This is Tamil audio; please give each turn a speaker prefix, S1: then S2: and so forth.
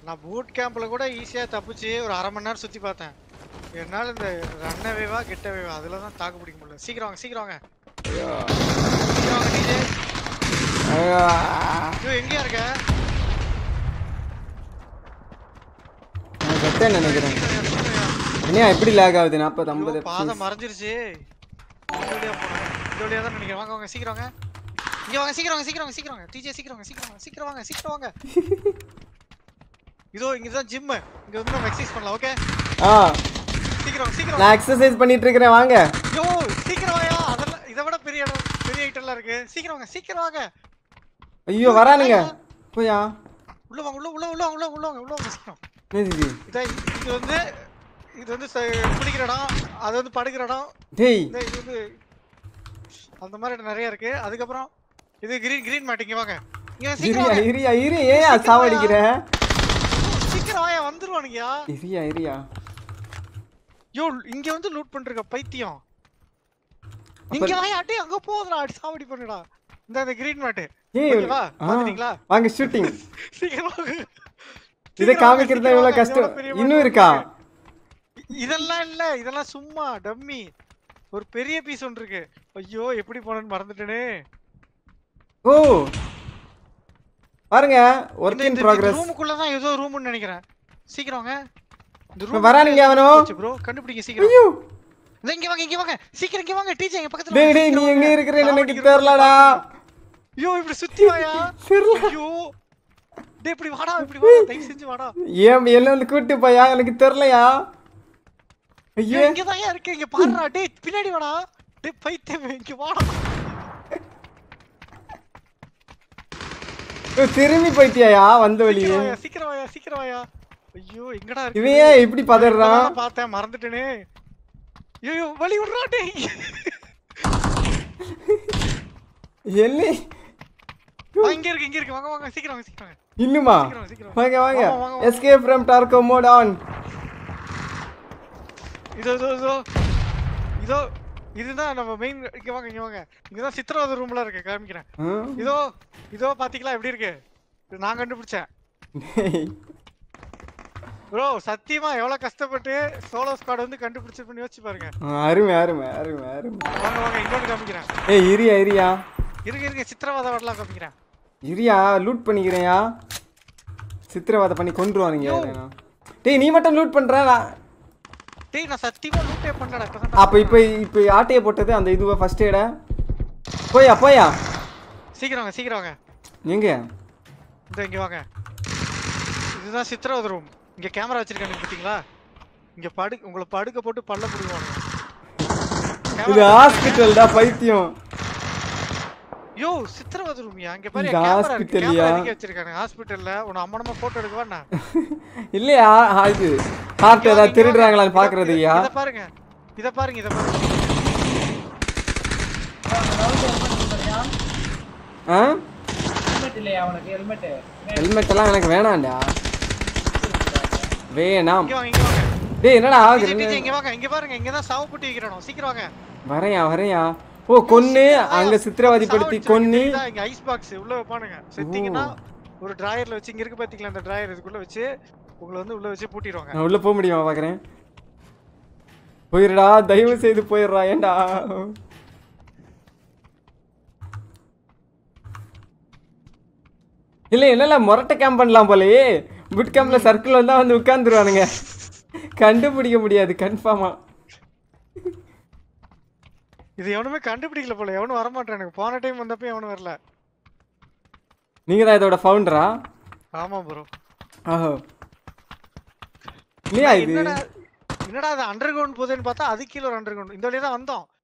S1: நான் பூட் கேம்ப்ல கூட ஈஸியா தப்பிச்சு ஒரு அரை மணி நேரம் சுத்தி பார்த்தேன் என்னால இந்த ரன்ன வேவா கெட்ட வேவா அதுல தான் தாக்கு பிடிக்க முடியல சீக்கிரம் வாங்க சீக்கிரம் வாங்க சீக்கிரம் வாங்க டிஜே
S2: ஐயோ.
S1: ஐயோ எங்கயா இருக்க
S2: நான் செத்தேன் நினைக்கிறேன்
S1: சீக்கிரம் வா, சீக்கிரம் வா.
S2: என்னையா எப்படி லேக் ஆகுது நாற்பது ஐம்பது
S1: ஐயோ, பாதம் மறைஞ்சிருச்சு இந்த வழியா போனேன் இந்த வழியா தான் நினைக்கிறேன் வாங்க வாங்க சீக்கிரம் வாங்க இங்க வாங்க சீக்கிரம் வாங்க சீக்கிரம் வாங்க சீக்கிரம் வாங்க டிஜே சீக்கிரம் வாங்க சீக்கிரம் வாங்க சீக்கிரம் வாங்க சீக்கிரம் வாங்க இதோ இங்க தான் ஜிம் இங்க வந்து நம்ம எக்ஸசைஸ் பண்ணலாம் ஓகே
S2: ஆ
S1: சீக்கிரம் வாங்க, சீக்கிரம்
S2: நான் எக்ஸசைஸ் பண்ணிட்டு இருக்கிறேன் வாங்க
S1: யோ சீக்கிரம் வாயா அதெல்லாம் இதை விட பெரிய இடம் பெரிய ஐட்டம்லாம் இருக்கு சீக்கிரம் வாங்க சீக்கிரம் வாங்க
S2: ஐயோ வரானுங்க போயா
S1: உள்ள வாங்க உள்ள உள்ள உள்ள வாங்க, உள்ள உள்ள வாங்க உள்ள வாங்க சீக்கிரம்
S2: என்னது இது
S1: இதா இது வந்து இது வந்து ச- குளிக்கிற இடம் அது வந்து படுக்கிற இடம்
S2: டேய்
S1: இந்த இது வந்து அந்த மாதிரி இடம் நிறைய இருக்கு அதுக்கப்புறம் இது கிரீன் கிரீன் மேட்டிங்க வாங்க இங்க வாங்க, சீக்கிரம்
S2: இரியா
S1: வாங்க.
S2: இரியா இரு ஏன் சாவடிக்கிற
S1: சீக்கிரம் வாயா வந்துருவானுங்கயா
S2: இரியா இரியா
S1: யோ இங்க வந்து லூட் பண்றீங்க பைத்தியம் இங்க வாயா அடி அங்க போகுதுடா அடி சாவடி பண்ணுடா இந்த இந்த கிரீன் மேட்
S2: ஏய்
S1: ஓகேவா
S2: ஆ,
S1: பாத்துட்டீங்களா
S2: வாங்க ஷூட்டிங்
S1: சீக்கிரம் வாங்க.
S2: இதை
S1: சீக்கிரம் வாங்க,
S2: காமிக்கிறது
S1: சீக்கிரம்
S2: இவ்வளவு
S1: வாங்க,
S2: கஷ்டம்
S1: எவ்வளவு பெரிய
S2: இன்னும்
S1: map
S2: இருக்கா
S1: இருக்கு. இதெல்லாம் இல்ல இதெல்லாம் சும்மா டம்மி ஒரு பெரிய பீஸ் ஒன்று இருக்கு ஐயோ எப்படி போனேன்னு மறந்துட்டேனே
S2: ஓ பாருங்க ஒர்க் இன் ப்ராக்ரஸ்
S1: ரூமுக்குள்ள தான் ஏதோ ரூம்னு நினைக்கிறேன் சீக்கிரம் வாங்க இந்த
S2: இப்ப வரானுங்க அவனோ?
S1: ப்ரோ கண்டுபிடிங்க சீக்கிரம்
S2: ஐயோ
S1: இந்த இங்க வாங்க இங்க வாங்க சீக்கிரம் இங்க வாங்க டீச்சர் எங்க பக்கத்துல
S2: டேய்
S1: வாங்க,
S2: டேய் நீ
S1: சீக்கிரம்
S2: எங்க
S1: வாங்க.
S2: இருக்கிறேன்னு எனக்கு
S1: சாவடிக்கிறோம்.
S2: தெரியலடா
S1: ஐயோ இப்படி சுத்தி வாயா
S2: தெரியல
S1: ஐயோ டேய் இப்படி வாடா இப்படி வாடா தயவு செஞ்சு வாடா
S2: ஏன் என்ன வந்து கூட்டு போயா எனக்கு தெரியலையா ஐயோ
S1: இங்க தான் இருக்கு இங்க பாருடா டேய் பின்னாடி வாடா டேய் பைத்தியம் இங்க வாடா
S2: ஏய், திரும்பி போயிட்டியாயா வந்த வழியே
S1: சீக்கிரம் வாயா சீக்கிரம் வாயா சீக்கிரம் வாயா ஐயோ எங்கடா இருக்கு
S2: இவன் ஏன் இப்படி பதறான்
S1: இப்பதான் பார்த்தேன் மறந்துட்டேனே ஐயோ வலி விடுறா டேய்
S2: என்ன
S1: ஆ, இங்க இருக்கு இங்க இருக்கு வாங்க வாங்க சீக்கிரம் வாங்க சீக்கிரம் வாங்க
S2: இன்னுமா
S1: சீக்கிரம் சீக்கிரம்
S2: வாங்க வாங்க
S1: ஆமா, வாங்க, வாங்க.
S2: Escape from Tarkov mode on
S1: இதோ இதோ இதோ இதோ இதுதான் நம்ம மெயின் இங்க வாங்க இங்க வாங்க இங்கதான் சித்திரவதை ரூம்ல இருக்கு காமிக்கிறேன் இதோ இதோ பாத்தீங்களா எப்படி இருக்கு இது நான் கண்டுபிடிச்சேன் ப்ரோ சத்தியமா எவ்வளவு கஷ்டப்பட்டு சோலோ ஸ்குவாட் வந்து கண்டுபிடிச்சு பண்ணி யோசிச்சு பாருங்க
S2: அருமை அருமை அருமை அருமை
S1: வாங்க வாங்க இன்னொன்னு காமிக்கிறேன்
S2: ஏய் இரியா இரியா
S1: இருங்க இருங்க சித்திரவதை வரலாம் காமிக்கிறேன்
S2: இரியா லூட் பண்ணிக்கிறேன்யா சித்திரவதை பண்ணி கொண்டுருவானுங்க டேய் நீ மட்டும் லூட் பண்ற நான்-
S1: டேய் நான் சத்தியமா லூட்டே பண்ணலடா இப்பதான்
S2: அப்ப இப்ப இப்ப ஆட்டைய போட்டது அந்த இதுவா ஃபர்ஸ்ட் எய்ட போயா போயா
S1: சீக்கிரம் வாங்க சீக்கிரம் வாங்க
S2: எங்க
S1: இந்த இங்க வாங்க இதுதான் சித்திரவதை ரூம் இங்க கேமரா வச்சிருக்காங்க பாத்தீங்களா இங்க படு உங்களை படுக்க போட்டு பல்ல புடுவாங்க
S2: இது ஹாஸ்பிட்டல்டா பைத்தியம்
S1: யோ சித்திரவதை ரூம்யா இங்க பாரு
S2: இது
S1: கேமரா இருக்கு
S2: hospital-யா?
S1: கேமரா எதுக்கு வச்சிருக்காங்க ஹாஸ்பிடல்ல உன அம்மனமா போட்டோ எடுக்கவா என்ன
S2: இல்லையா ஆ, இது ஹார்ட் ஏதாவது திருடுறாங்களான்னு பாக்குறதுயா
S1: இத பாருங்க இத பாருங்க இத பாருங்க
S2: ஆ
S3: ஹெல்மெட் இல்லையா உனக்கு ஹெல்மெட்
S2: ஹெல்மெட் எல்லாம் எனக்கு வேணாம்டா வேணாம்
S1: இங்க வாங்க இங்க வாங்க
S2: டேய் என்னடா
S1: டிஜே,
S2: ஆகுது
S1: டிஜே, இங்க வாங்க இங்க பாருங்க இங்க தான் சாவு புட்டி வைக்கிறோம் சீக்கிரம் வாங்க
S2: வரையா வரையா ஓ கொன்னு அங்க சித்திரவதைப்படுத்தி கொன்னு
S1: இங்க ஐஸ் பாக்ஸ் உள்ள வைப்பானுங்க செத்தீங்கன்னா ஒரு டிராயர்ல வச்சு இங்க இருக்கு பாத்தீங்களா அந்த டிராயர் இதுக்குள்ள வச்சு உங்களை வந்து உள்ள வச்சு பூட்டிடுவாங்க
S2: நான் உள்ள போக முடியுமா பாக்குறேன் போயிடுடா தயவு செய்து போயிடுறா ஏன்டா இல்ல இல்ல இல்ல முரட்டை கேம்ப் பண்ணலாம் போலயே புட் கேம்ப்ல சர்க்கிள் வந்தா வந்து உட்கார்ந்துருவானுங்க கண்டுபிடிக்க முடியாது கன்ஃபார்மா
S1: இது எவனுமே கண்டுபிடிக்கல போல எவனும் வர மாட்டானுங்க போன டைம் வந்தப்ப எவனும் வரல
S2: நீங்க தான் இதோட ஃபவுண்டரா
S1: ஆமா ப்ரோ
S2: ஆஹோ இல்லையா இது
S1: என்னடா என்னடா அது அண்டர் கிரவுண்ட் போகுதுன்னு பார்த்தா அது கீழே ஒரு அண்டர் கிரவுண்ட் இந்த வழியா தான் வந்தோம்